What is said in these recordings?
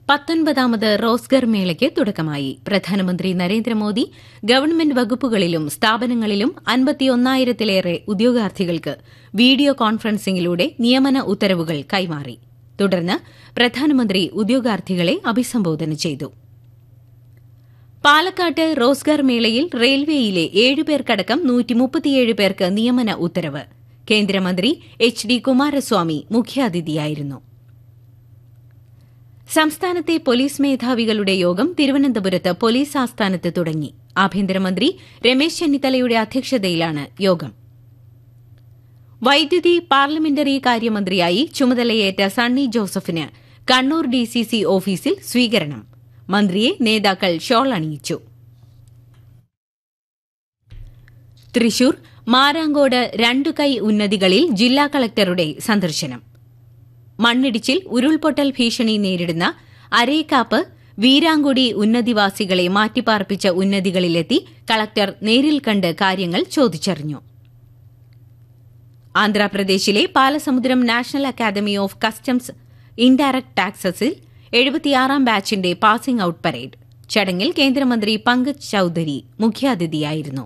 പത്തൊൻപതാമത് റോസ്ഗർ മേളയ്ക്ക് തുടക്കമായി പ്രധാനമന്ത്രി നരേന്ദ്രമോദി ഗവൺമെന്റ് വകുപ്പുകളിലും സ്ഥാപനങ്ങളിലും അൻപത്തിയൊന്നായിരത്തിലേറെ ഉദ്യോഗാർത്ഥികൾക്ക് വീഡിയോ കോൺഫറൻസിംഗിലൂടെ നിയമന ഉത്തരവുകൾ കൈമാറി തുടർന്ന് പ്രധാനമന്ത്രി ഉദ്യോഗാർത്ഥികളെ അഭിസംബോധന ചെയ്തു പാലക്കാട്ട് റോസ്ഗാർ മേളയിൽ റെയിൽവേയിലെ ഏഴുപേർക്കടക്കം നൂറ്റിമുപ്പത്തിയേഴ് പേർക്ക് നിയമന ഉത്തരവ് കേന്ദ്രമന്ത്രി എച്ച് ഡി കുമാരസ്വാമി മുഖ്യാതിഥിയായിരുന്നു സംസ്ഥാനത്തെ പോലീസ് മേധാവികളുടെ യോഗം തിരുവനന്തപുരത്ത് പോലീസ് ആസ്ഥാനത്ത് തുടങ്ങി ആഭ്യന്തരമന്ത്രി രമേശ് ചെന്നിത്തലയുടെ അധ്യക്ഷതയിലാണ് യോഗം വൈദ്യുതി പാർലമെന്ററി കാര്യമന്ത്രിയായി ചുമതലയേറ്റ സണ്ണി ജോസഫിന് കണ്ണൂർ ഡിസിസി ഓഫീസിൽ സ്വീകരണം മന്ത്രിയെ നേതാക്കൾ ഷോൾ അണിയിച്ചു തൃശൂർ മാരാങ്കോട് രണ്ടു കൈ ഉന്നതികളിൽ ജില്ലാ കളക്ടറുടെ സന്ദർശനം മണ്ണിടിച്ചിൽ ഉരുൾപൊട്ടൽ ഭീഷണി നേരിടുന്ന അരേക്കാപ്പ് വീരാങ്കുടി ഉന്നതിവാസികളെ മാറ്റിപ്പാർപ്പിച്ച ഉന്നതികളിലെത്തി കളക്ടർ നേരിൽ കണ്ട് കാര്യങ്ങൾ ചോദിച്ചറിഞ്ഞു ആന്ധ്രാപ്രദേശിലെ Palasamudram national academy of customs indirect ടാക്സസിൽ എഴുപത്തിയാറാം ബാച്ചിന്റെ പാസിംഗ് ഔട്ട് പരേഡ് ചടങ്ങിൽ കേന്ദ്രമന്ത്രി പങ്കജ് ചൌധരി മുഖ്യാതിഥിയായിരുന്നു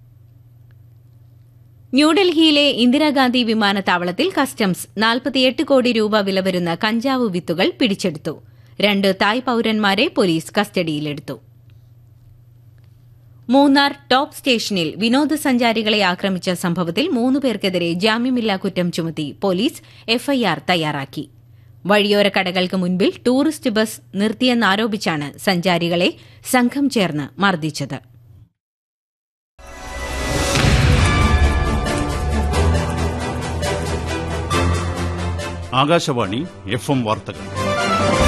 ന്യൂഡൽഹിയിലെ ഇന്ദിരാഗാന്ധി വിമാനത്താവളത്തിൽ കസ്റ്റംസ് നാൽപ്പത്തിയെട്ട് കോടി രൂപ വില വരുന്ന കഞ്ചാവ് വിത്തുകൾ പിടിച്ചെടുത്തു രണ്ട് തായ് പൌരന്മാരെ പോലീസ് കസ്റ്റഡിയിലെടുത്തു മൂന്നാർ ടോപ്പ് സ്റ്റേഷനിൽ വിനോദസഞ്ചാരികളെ ആക്രമിച്ച സംഭവത്തിൽ മൂന്നുപേർക്കെതിരെ ജാമ്യമില്ലാ കുറ്റം ചുമത്തി പോലീസ് എഫ്ഐആർ തയ്യാറാക്കി വഴിയോര കടകൾക്ക് മുൻപിൽ ടൂറിസ്റ്റ് ബസ് നിർത്തിയെന്നാരോപിച്ചാണ് സഞ്ചാരികളെ സംഘം ചേർന്ന് മർദ്ദിച്ചത് ആകാശവാണി എഫ് എം വാർത്തകൾ